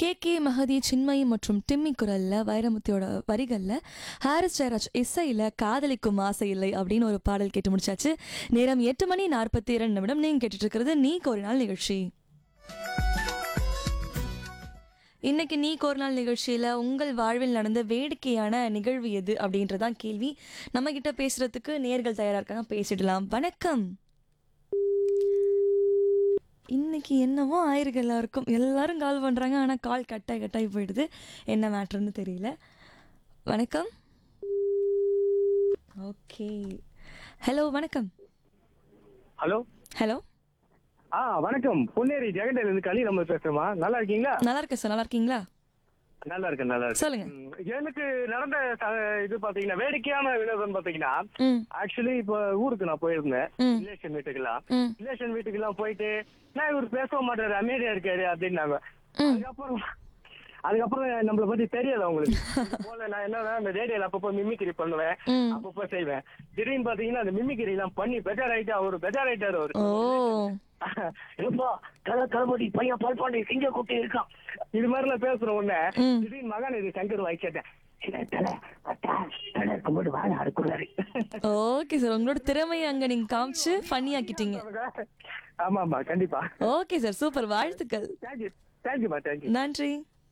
K K Magadhi Chinmayi மற்றும் Timmy குரல்ல வைரமுத்தியோட வரிகள்ல ஹாரிஸ் ஜெயராஜ் இசையில காதலிக்கும் ஆசை இல்லை அப்படின்னு ஒரு பாடல் கேட்டு முடிச்சாச்சு நேரம் எட்டு மணி நாற்பத்தி இரண்டு நிமிடம் நீங்க கேட்டுட்டு இருக்கிறது நீ ஒரு நாள் நிகழ்ச்சி இன்னைக்கு நீ ஒரு நாள் நிகழ்ச்சியில் உங்கள் வாழ்வில் நடந்த வேடிக்கையான நிகழ்வு எது அப்படின்றதான் கேள்வி நம்ம கிட்ட பேசுறதுக்கு நேர்கள் தயாரா இருக்காங்க பேசிடலாம் வணக்கம் இன்னைக்கு என்னவோ ஆயிருக்கு எல்லாருக்கும் எல்லாரும் கால் பண்றாங்க ஆனா கால் கட்டாய் கட்டாய் போயிடுது என்ன மேட்ருன்னு தெரியல வணக்கம் ஓகே ஹலோ வணக்கம் ஹலோ ஹலோ ஆ வணக்கம் பொன்னேரி ஜெகண்டையில இருந்து களி நம்ம பேசுறோமா நல்லா இருக்கீங்களா நல்லா இருக்கேன் சார் நல்லா இருக்கீங்களா நல்லா இருக்கேன் நல்லா இருக்கேன் சொல்லுங்க ம், எனக்கு நடந்த ச- இது பாத்தீங்கன்னா வேடிக்கையான வினோதம் பாத்தீங்கன்னா ம் ஆக்சுவலி இப்ப ஊருக்கு நான் போயிருந்தேன் ம். ரிலேஷன் வீட்டுக்கெல்லாம் ம் ரிலேஷன் வீட்டுக்கெல்லாம் போயிட்டு நான் இவர் பேச மாட்டாரு அமைதியா இருக்காரு அப்படின்னாங்க அதுக்கப்புறம் அதுக்கப்புறம் நம்மள பத்தி தெரியாது அவங்களுக்கு இது போல நான் என்ன அந்த ரேடியோல அப்பப்போ மிமிக்ரி பண்ணுவேன் ம். அப்பப்போ செய்வேன் திடீர்னு பாத்தீங்கன்னா அந்த மிமிக்ரி எல்லாம் பண்ணி பெட்டர் ஆயிட்டு அவரு பெட்டர் ஆயிட்டாரு அவரு ஓ எப்பா தல தளபதி பையன் பால்பாண்டி சிங்க குட்டி இருக்கான் இது மாதிரி எல்லாம் பேசுற உடனே ம். திடீர்னு மகன் இது சங்கர் வாய் கேட்டேன் என்ன தலை அத்தா தலை இருக்கும்போது வாங்க அடுக்குள்ளாரு ஓகே சார் உங்களோட திறமையை அங்க நீங்க காமிச்சு ஃபன்னி ஆக்கிட்டீங்க ஆமா ஆமா கண்டிப்பா ஓகே சார் சூப்பர் வாழ்த்துக்கள் தேங்க்யூ தேங்க்யூமா தேங்க்யூ நன்றி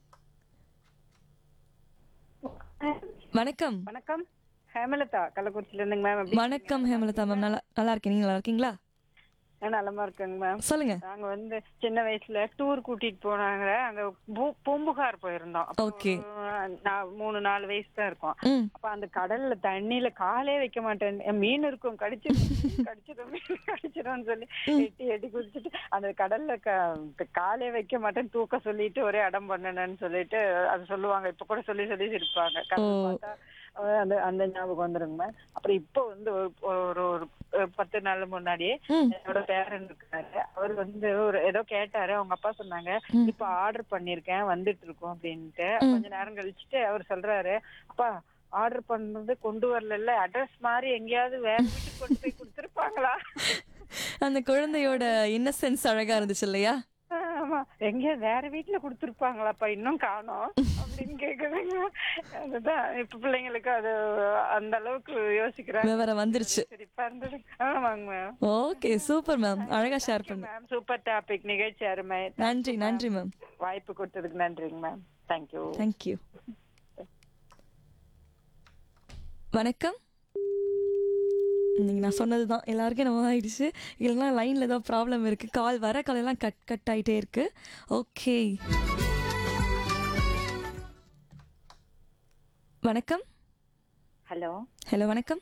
வணக்கம் வணக்கம் ஹேமலதா கள்ளக்குறிச்சில இருந்துங்க மேம் எப்படி வணக்கம் ஹேமலதா மேம் நல்லா நல்லா இருக்கேன் நீங்க நல்லா இருக்கீங்களா நான் நலமா இருக்கேங்க மேம் சொல்லுங்க நாங்க வந்து சின்ன வயசுல டூர் கூட்டிட்டு போனாங்க அங்க பூ- பூம்புகார் போயிருந்தோம் அப்போ Okay. ஒரு நா- மூணு நாலு வயசு தான் இருக்கும் ம் அப்ப அந்த கடல்ல தண்ணியில காலே வைக்க மாட்டேன் என் மீன் இருக்கும் கடிச்சிடும் கடிச்சிடும் மீன் கடிச்சிடும்னு சொல்லி எட்டி எட்டி குதிச்சுட்டு அந்த கடல்ல க- காலே வைக்க மாட்டேன் தூக்க சொல்லிட்டு ஒரே அடம் பண்ணணும்னு சொல்லிட்டு அது சொல்லுவாங்க இப்ப கூட சொல்லி சொல்லி சிரிப்பாங்க கடல் ஓ. பார்த்தா அஹ் அந்த அந்த ஞாபகம் வந்துருங்க மேம் அப்புறம் இப்போ வந்து ஒரு ஒரு ஒரு அஹ் பத்து நாள் முன்னாடியே ம். என்னோட பேரன் இருக்காரு அவர் வந்து ஒரு ஏதோ கேட்டாரு அவங்க அப்பா சொன்னாங்க இப்ப ஆர்டர் பண்ணிருக்கேன் வந்துட்டு இருக்கோம் அப்படின்ட்டு கொஞ்ச நேரம் கழிச்சுட்டு அவர் சொல்றாரு அப்பா ஆர்டர் பண்ணது கொண்டு வரல அட்ரஸ் மாதிரி எங்கேயாவது வேற வீட்டுக்கு கொண்டு போய் கொடுத்துருப்பாங்களா அந்த குழந்தையோட இன்னசென்ஸ் அழகா இருந்துச்சு இல்லையா ஆமா எங்க வேற வீட்டுல கொடுத்துருப்பாங்களாப்பா இன்னும் காணோம் அப்படின்னு கேக்குதுங்க அதுதான் இப்ப பிள்ளைங்களுக்கு அது அந்த அளவுக்கு யோசிக்கிறாங்க விவரம் வந்துருச்சு சிரிப்பா இருந்தது ஆமாங்க மேம் ஓகே சூப்பர் மேம் அழகா ஷேர் பண்ணு மேம் சூப்பர் டாபிக் நிகழ்ச்சி அருமை நன்றி நன்றி மேம் வாய்ப்பு கொடுத்ததுக்கு நன்றிங்க மேம் தேங்க்யூ தேங்க்யூ வணக்கம் இன்னைக்கு நான் சொன்னது தான் எல்லாருக்கும் நம்ம ஆயிடுச்சு இல்லைன்னா லைனில் ஏதோ ப்ராப்ளம் இருக்குது கால் வர கால் எல்லாம் கட் கட் ஆகிட்டே இருக்கு ஓகே வணக்கம் ஹலோ ஹலோ வணக்கம்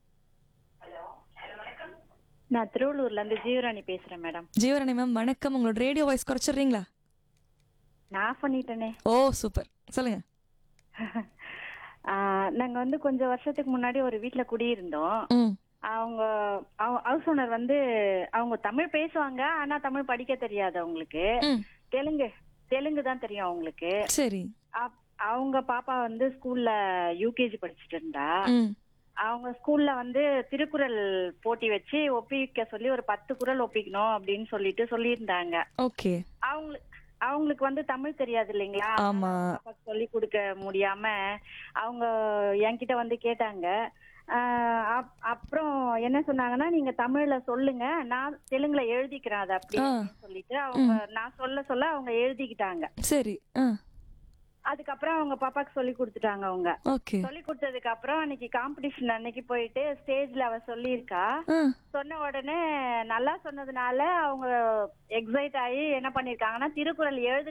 நான் திருவள்ளூர்ல இருந்து ஜீவராணி பேசுறேன் மேடம் ஜீவரணி மேம் வணக்கம் உங்களோட ரேடியோ வாய்ஸ் குறைச்சிடுறீங்களா நான் ஆஃப் பண்ணிட்டேனே ஓ சூப்பர் சொல்லுங்க ஆ, நாங்க வந்து கொஞ்சம் வருஷத்துக்கு முன்னாடி ஒரு வீட்ல குடியிருந்தோம் ம் அவங்க ஹவுஸ் ஓனர் வந்து அவங்க தமிழ் பேசுவாங்க ஆனா தமிழ் படிக்க தெரியாது அவங்களுக்கு ம் தெலுங்கு தெலுங்கு தான் தெரியும் அவங்களுக்கு சரி அப்- அவங்க பாப்பா வந்து ஸ்கூல்ல யூகேஜி படிச்சுட்டு இருந்தா ம் அவங்க ஸ்கூல்ல வந்து திருக்குறள் போட்டி வச்சு ஒப்பிக்க சொல்லி ஒரு பத்து குறள் ஒப்பிக்கணும் அப்படின்னு சொல்லிட்டு சொல்லியிருந்தாங்க ஓகே அவங்களுக்கு அவங்களுக்கு வந்து தமிழ் தெரியாது இல்லைங்களா ஆமா. பாப்பாக்கு சொல்லி கொடுக்க முடியாம அவங்க என்கிட்ட வந்து கேட்டாங்க ஆஹ் அப்- அப்புறம் என்ன சொன்னாங்கன்னா நீங்க தமிழ்ல சொல்லுங்க நான் தெலுங்குல எழுதிக்கிறேன் அதை அப்படி ஆ. அப்படின்னு சொல்லிட்டு அவங்க நான் சொல்ல சொல்ல அவங்க எழுதிக்கிட்டாங்க சரி ஆ அதுக்கப்புறம் அவங்க பாப்பாக்கு சொல்லி கொடுத்துட்டாங்க அவங்க ஓகே சொல்லி கொடுத்ததுக்கு அப்புறம் அன்னைக்கு காம்படிஷன் அன்னைக்கு போயிட்டு ஸ்டேஜ்ல அவ சொல்லியிருக்கா ஆ சொன்ன உடனே நல்லா சொன்னதுனால அவங்க எக்ஸைட் ஆகி என்ன பண்ணிருக்காங்கன்னா திருக்குறள் எழுது